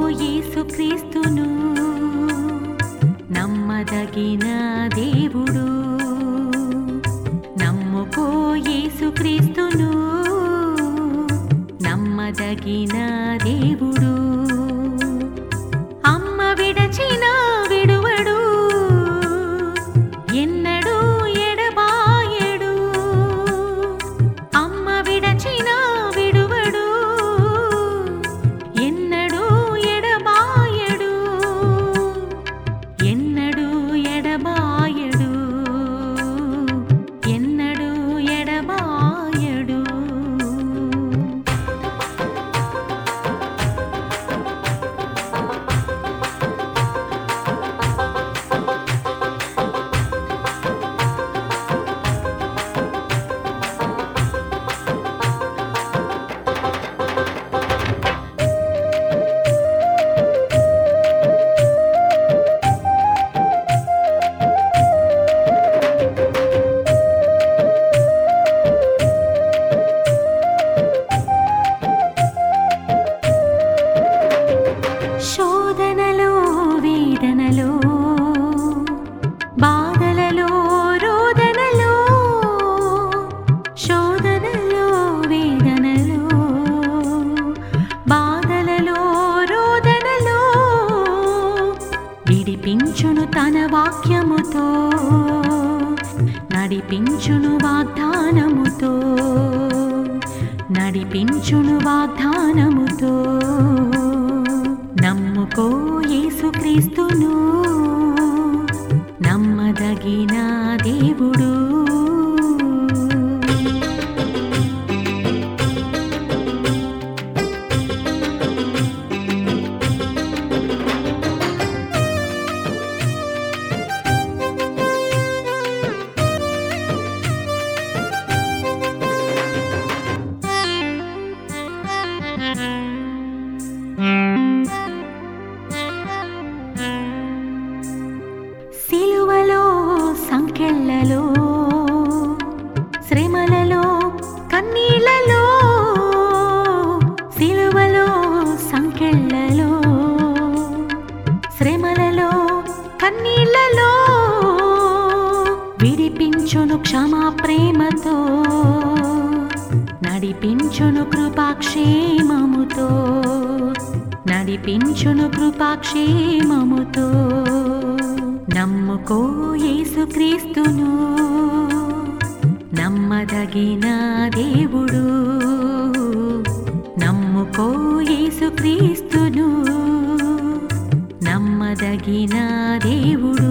యేసుక్రీస్తును నమ్మదగిన దేవుడు నమ్ముకో యేసుక్రీస్తును నమ్మదగిన దేవుడు అమ్మ విడచిన విడువడు ఎన్నడూ ఎడబాయడు అమ్మ విడచిన విడువడు ఎన్నడూ ఎడబాయడు ఎన్నడూ ఎడబాయడు ఎన్నడూ ఎడబాయడు శోధనలో వేదనలో బాధలలో రోదనలో శోధనలో వేదనలో బాధలలో రోదనలో విడిపించును తన వాక్యముతో నడిపించును వాగ్దానముతో నడిపించును వాగ్దానముతో నమ్ముకో యేసుక్రీస్తును నమ్మదగిన దేవుడు సిలువలో సంకెళ్ళలో శ్రమలలో కన్నీళ్ళలో సిలువలో సంకెళ్ళలో శ్రమలలో కన్నీళ్ళలో విడిపించును క్షమా ప్రేమతో నడిపించును కృపాక్షేమముతో నడిపించును కృపాక్షేమముతో నమ్ముకో యేసుక్రీస్తును నమ్మదగిన దేవుడు నమ్ముకో యేసుక్రీస్తును నమ్మదగిన దేవుడు